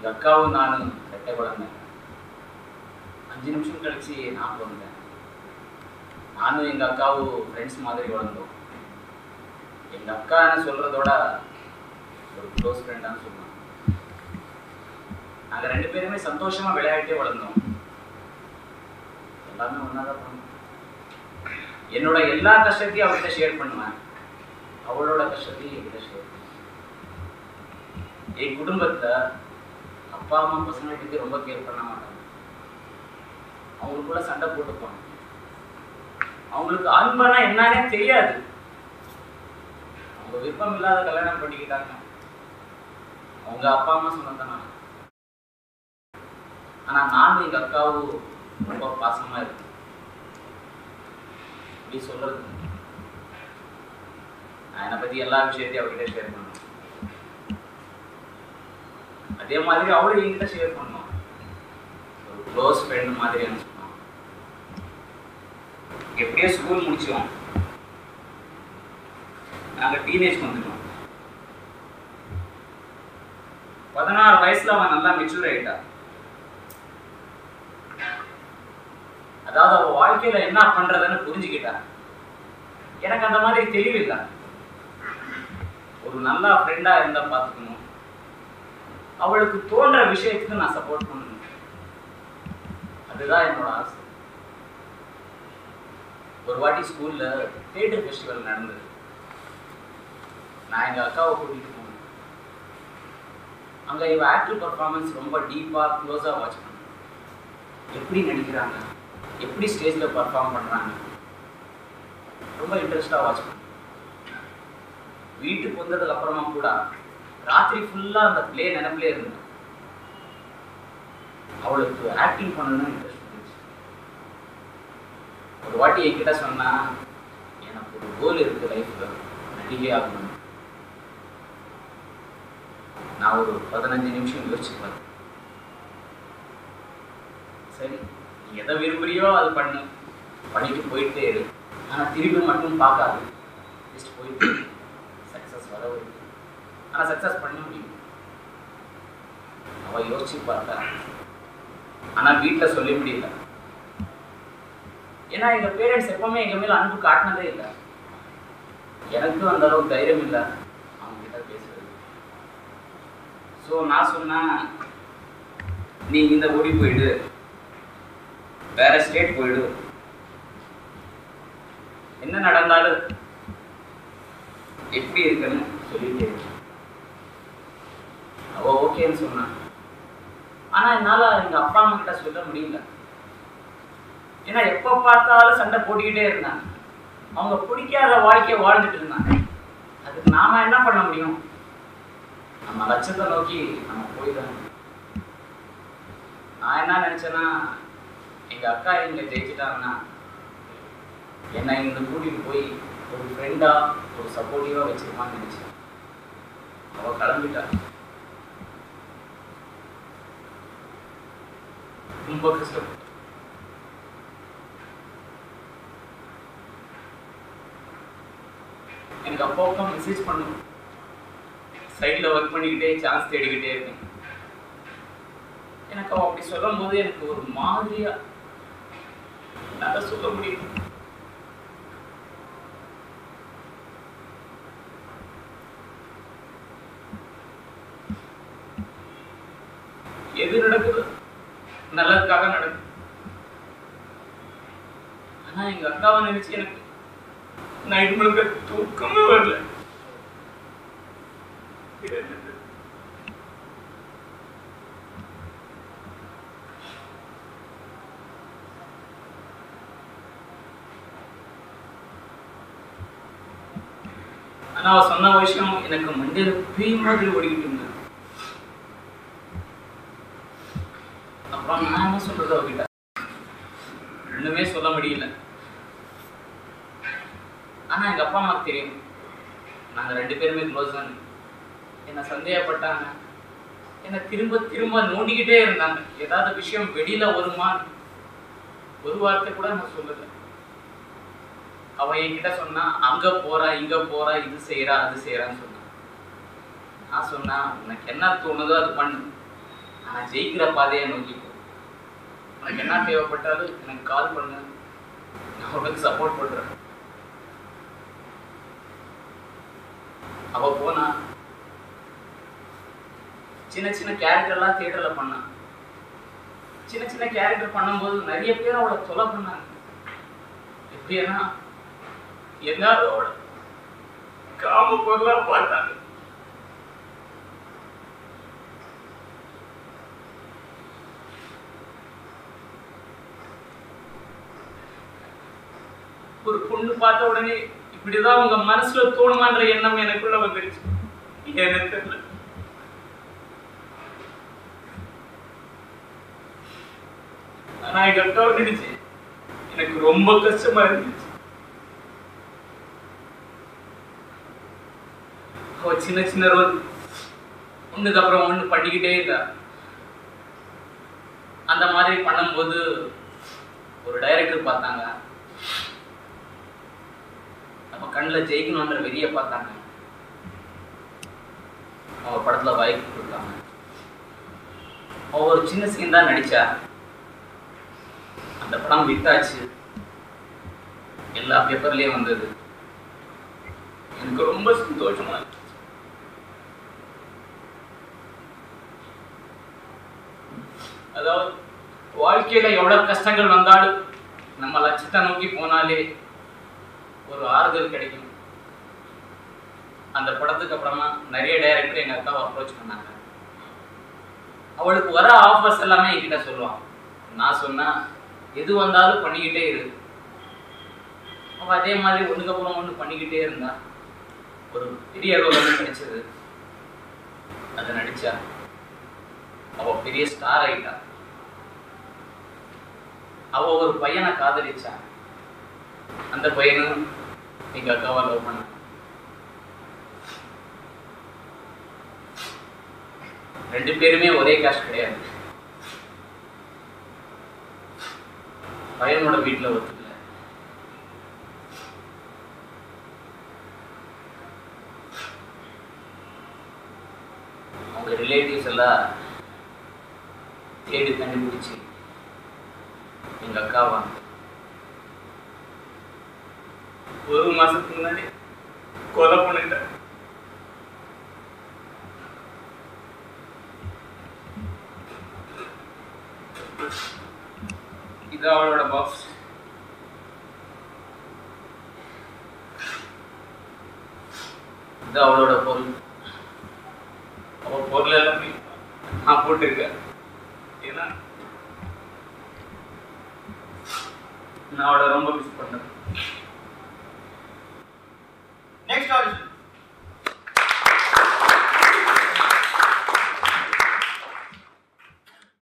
எங்கள் அக்காவும் நானும் ரெட்டை குழந்தை அஞ்சு நிமிஷம் கழிச்சு நான் பிறந்தேன் நானும் எங்கள் அக்காவும் ஃப்ரெண்ட்ஸ் மாதிரி வளர்ந்தோம் எங்கள் அக்கா என்ன சொல்கிறதோட ஒரு க்ளோஸ் ஃப்ரெண்டான்னு சொல்லலாம் நாங்கள் ரெண்டு பேருமே சந்தோஷமாக விளையாட்டே வளர்ந்தோம் எல்லாமே ஒன்றா தான் பண்ணோம் என்னோட எல்லா கஷ்டத்தையும் அவர்கிட்ட ஷேர் பண்ணுவேன் அவளோட கஷ்டத்தையும் என்கிட்ட ஷேர் பண்ணுவேன் என் குடும்பத்தை அப்பா அம்மா பசங்களை பற்றி ரொம்ப கேர் பண்ண மாட்டாங்க அவங்களுக்குள்ள சண்டை போட்டுப்பாங்க அவங்களுக்கு அன்பனா என்னன்னே தெரியாது அவங்க விருப்பம் இல்லாத கல்யாணம் பண்ணிக்கிட்டாங்க அவங்க அப்பா அம்மா சொன்னதுனால ஆனா நானும் எங்க அக்காவும் ரொம்ப பாசமா இருக்கு இப்படி சொல்றது நான் என்னை பத்தி எல்லா விஷயத்தையும் அவகிட்ட ஷேர் பண்ணுவேன் அதே மாதிரி அவளும் என்கிட்ட ஷேர் பண்ணுவான் ஒரு க்ளோஸ் ஃப்ரெண்ட் மாதிரி சொன்னான் எப்படியோ ஸ்கூல் முடிச்சோம் நாங்க டீனேஜ் வந்துட்டோம் பதினாறு வயசுல அவன் நல்லா மெச்சூர் ஆயிட்டா அதாவது அவ வாழ்க்கையில என்ன பண்றதுன்னு புரிஞ்சுக்கிட்டா எனக்கு அந்த மாதிரி தெளிவில்லை ஒரு நல்ல ஃப்ரெண்டா இருந்தா பார்த்துக்கணும் அவளுக்கு தோன்ற விஷயத்துக்கு நான் சப்போர்ட் பண்ணணும் அதுதான் என்னோட ஆசை ஒரு வாட்டி ஸ்கூல்ல தியேட்டர் ஃபெஸ்டிவல் நடந்தது நான் எங்க அக்காவை கூட்டிட்டு போனேன் அங்க இவ ஆக்டர் பர்ஃபார்மன்ஸ் ரொம்ப டீப்பா க்ளோஸா வாட்ச் பண்ணேன் எப்படி நடிக்கிறாங்க எப்படி ஸ்டேஜ்ல பர்ஃபார்ம் பண்றாங்க ரொம்ப இன்ட்ரெஸ்டா வாட்ச் பண்ணேன் வீட்டுக்கு வந்ததுக்கு அப்புறமா கூட ராத்திரி ஃபுல்லா அந்த பிளே நினைப்பிலே இருந்தேன் அவளுக்கு ஆக்டிங் பண்ணணும்னு இன்ட்ரெஸ்ட் இருந்துச்சு ஒரு வாட்டி என்கிட்ட சொன்னா எனக்கு ஒரு கோல் இருக்கு லைஃப்ல நடிகை ஆகணும் நான் ஒரு பதினஞ்சு நிமிஷம் யோசிச்சு பார்த்தேன் சரி நீ எதை விரும்புறியோ அது பண்ணு பண்ணிட்டு போயிட்டே இரு ஆனா திருப்பி மட்டும் பார்க்காது ஜஸ்ட் போயிட்டு சக்ஸஸ் வர வரைக்கும் ஆனா சக்ஸஸ் பண்ண முடியும் அவ யோசிச்சு பார்த்தா ஆனா வீட்டுல சொல்ல முடியல ஏன்னா எங்க பேரண்ட்ஸ் எப்பவுமே எங்க மேல அன்பு காட்டினதே இல்லை எனக்கும் அந்த அளவுக்கு தைரியம் இல்லை அவங்க கிட்ட பேசுறது ஸோ நான் சொன்னேன் நீ இந்த ஓடி போயிடு வேற ஸ்டேட் போயிடு என்ன நடந்தாலும் எப்படி இருக்குன்னு சொல்லிட்டே இரு. அவ ஓகேன்னு சொன்னான் ஆனா என்னால எங்க அப்பா அம்மா கிட்ட சொல்ல முடியல ஏன்னா எப்ப பார்த்தாலும் சண்டை போட்டுக்கிட்டே இருந்தாங்க அவங்க பிடிக்காத வாழ்க்கையை வாழ்ந்துட்டு இருந்தாங்க அதுக்கு நாம என்ன பண்ண முடியும் நம்ம லட்சத்தை நோக்கி நம்ம போய் தான் நான் என்ன நினைச்சேன்னா எங்க அக்கா இங்க ஜெயிச்சிட்டாங்கன்னா என்னை இங்க கூட்டிட்டு போய் ஒரு ஃப்ரெண்டா ஒரு சப்போர்ட்டிவா வச்சிருப்பான்னு நினைச்சேன் அவ கிளம்பிட்டா ரொம்ப கஷ்டம் எனக்கு அப்பப்போ மெசேஜ் பண்ணும் சைடில் ஒர்க் பண்ணிக்கிட்டே சான்ஸ் தேடிக்கிட்டே இருக்கேன் எனக்கு அவ அப்படி சொல்லும் போது எனக்கு ஒரு மாதிரியா நல்லா சொல்ல முடியும் எது நடக்குது நல்லதுக்காக நடக்குது ஆனா எங்க அக்காவை நினைச்சு எனக்கு நைட் முழுக்க தூக்கமே வரல ஆனா அவ சொன்ன விஷயம் எனக்கு மண்டையில பீ மாதிரி ஓடிக்கிட்டு இருந்தது அப்புறம் நான் என்ன சொல்றது அவகிட்ட ரெண்டுமே சொல்ல முடியல ஆனா எங்க அப்பா அம்மாக்கு தெரியும் நாங்க ரெண்டு பேருமே க்ளோஸ் தான் என்ன சந்தேகப்பட்டாங்க என்ன திரும்ப திரும்ப நோண்டிக்கிட்டே இருந்தாங்க ஏதாவது விஷயம் வெளியில வருமா ஒரு வார்த்தை கூட நான் சொல்லல அவ என்கிட்ட சொன்னா அங்க போறா இங்க போறா இது செய்யறா அது செய்யறான்னு சொன்னா நான் சொன்னா உனக்கு என்ன தோணுதோ அது பண்ணு நான் ஜெயிக்கிற பாதையை நோக்கி போ உனக்கு என்ன தேவைப்பட்டாலும் எனக்கு கால் பண்ணு நான் உனக்கு சப்போர்ட் பண்றேன் அவ போனா சின்ன சின்ன கேரக்டர்லாம் தியேட்டர்ல பண்ணான் சின்ன சின்ன கேரக்டர் பண்ணும்போது நிறைய பேர் அவளை தொலை பண்ணாங்க எப்படின்னா எல்லாரும் அவளை காம பொருளா பார்த்தாங்க ஒரு பொண்ணு பார்த்த உடனே இப்படிதான் உங்க மனசுல தோணுமான்ற எண்ணம் எனக்குள்ள வந்துருச்சு எனக்கு தெரியல ஆனா எங்க அக்கா நினைச்சு எனக்கு ரொம்ப கஷ்டமா இருந்துச்சு அவ சின்ன சின்ன ரோல் ஒண்ணுக்கு அப்புறம் ஒண்ணு பண்ணிக்கிட்டே இருந்தா அந்த மாதிரி பண்ணும்போது ஒரு டைரக்டர் பார்த்தாங்க நம்ம கண்ணில் ஜெயிக்கணுன்ற வெறிய பார்த்தாங்க அவ படத்துல வாய்ப்பு கொடுத்தாங்க அவ ஒரு சின்ன சீன் தான் நடிச்சா அந்த படம் வித்தாச்சு எல்லா பேப்பர்லயும் வந்தது எனக்கு ரொம்ப சந்தோஷமா இருந்துச்சு அதாவது வாழ்க்கையில எவ்வளவு கஷ்டங்கள் வந்தாலும் நம்ம லட்சத்தை நோக்கி போனாலே ஒரு ஆறுதல் கிடைக்கும் அந்த படத்துக்கு அப்புறமா நிறைய டைரக்டர் எங்க அக்காவை அப்ரோச் பண்ணாங்க அவளுக்கு வர ஆஃபர்ஸ் எல்லாமே என்கிட்ட சொல்லுவான் நான் சொன்னா எது வந்தாலும் பண்ணிக்கிட்டே இரு அவ அதே மாதிரி ஒண்ணுக்கு அப்புறம் ஒண்ணு பண்ணிக்கிட்டே இருந்தா ஒரு பெரிய ரோல் ஒன்று கிடைச்சது அதை நடிச்சா அவ பெரிய ஸ்டார் ஆயிட்டா அவ ஒரு பையனை காதலிச்சா அந்த பையனும் எங்க அக்காவை லவ் பண்ண ரெண்டு பேருமே ஒரே காஸ்ட் கிடையாது பையனோட வீட்டுல ஒத்துக்கல அவங்க ரிலேட்டிவ்ஸ் எல்லாம் தேடி கண்டுபிடிச்சு எங்க அக்காவா ஒரு மாசத்துக்கு முன்னாடி கொலை பண்ணிட்டேன் இது அவளோட பாக்ஸ் இது அவளோட பொருள் அவ பொருள் எல்லாமே நான் போட்டிருக்கேன் ஏன்னா நான் அவளை ரொம்ப மிஸ் பண்ணேன்